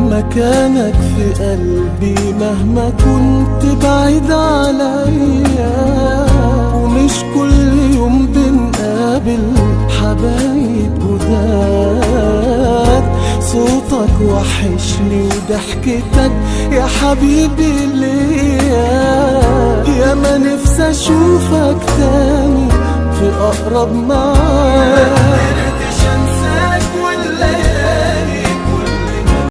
مكانك في قلبي مهما كنت بعيد عليا ومش كل يوم بنقابل حبايب جداد صوتك وحشني وضحكتك يا حبيبي ليا يا ما نفسي اشوفك تاني في اقرب معاد